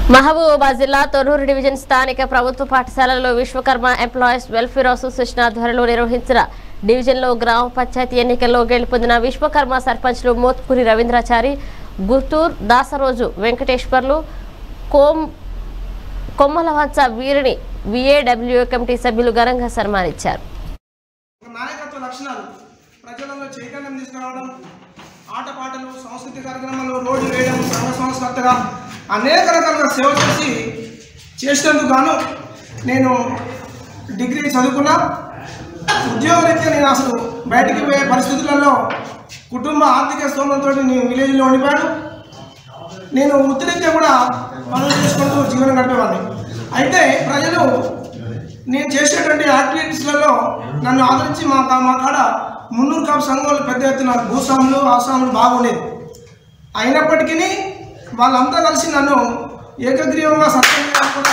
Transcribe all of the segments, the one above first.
మహబూబాబాద్ జిల్లా తొర్రూరు డివిజన్ స్థానిక ప్రభుత్వ పాఠశాలలో విశ్వకర్మ ఎంప్లాయీస్ వెల్ఫేర్ అసోసియేషన్ ఆధ్వర్యంలో నిర్వహించిన డివిజన్లో గ్రామ పంచాయతీ ఎన్నికల్లో గెలుపొందిన విశ్వకర్మ సర్పంచ్లు మోత్పూరి రవీంద్రాచారి గుర్తూర్ దాసరోజు వెంకటేశ్వర్లు కోమ్ కొమ్మలవంచ వీరిని విఏడబ్ల్యూ కమిటీ సభ్యులు ఘనంగా సన్మానించారు ఒక నాయకత్వ లక్షణాలు ప్రజలలో చైతన్యం తీసుకురావడం ఆటపాటలు సాంస్కృతిక కార్యక్రమాలు రోడ్లు వేయడం సంఘ సంస్కర్తగా అనేక రకాలుగా సేవ చేసి చేసినందుకు గాను నేను డిగ్రీ చదువుకున్నా ఉద్యోగరీత్యా నేను అసలు బయటికి పోయే పరిస్థితులలో కుటుంబ ఆర్థిక స్తోమంతో నేను విలేజ్లో ఉండిపోయాను నేను వృత్తిరీత్యా కూడా పనులు చేసుకుంటూ జీవనం గడిపేవాడిని అయితే ప్రజలు నేను చేసేటువంటి యాక్టివిటీస్లలో నన్ను ఆదరించి మా కా- మా కాడ మున్నూరు కాపు సంఘాలు పెద్ద ఎత్తున భూస్వాములు ఆసాములు బాగుండేది అయినప్పటికీ వాళ్ళంతా కలిసి నన్ను ఏకగ్రీవంగా సత్యం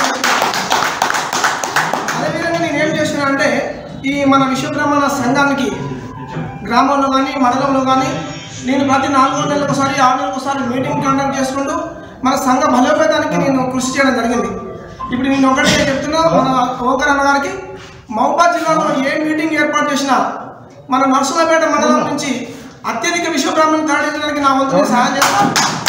అదేవిధంగా నేను ఏం చేసిన అంటే ఈ మన విశ్వబ్రహ్మణ సంఘానికి గ్రామంలో కానీ మండలంలో కానీ నేను ప్రతి నాలుగు నెలలకు ఒకసారి ఆరు నెలలకు ఒకసారి మీటింగ్ కండక్ట్ చేసుకుంటూ మన సంఘ బలోపేతానికి నేను కృషి చేయడం జరిగింది ఇప్పుడు నేను ఒకటే చెప్తున్నా మన ఓకర్ అన్న గారికి మహబాద్ జిల్లాలో ఏ మీటింగ్ ఏర్పాటు చేసినా మన నర్సులపేట మండలం నుంచి అత్యధిక విశ్వబ్రాహ్మణ్ తరలించడానికి నా వంతు నేను సహాయం చేస్తాను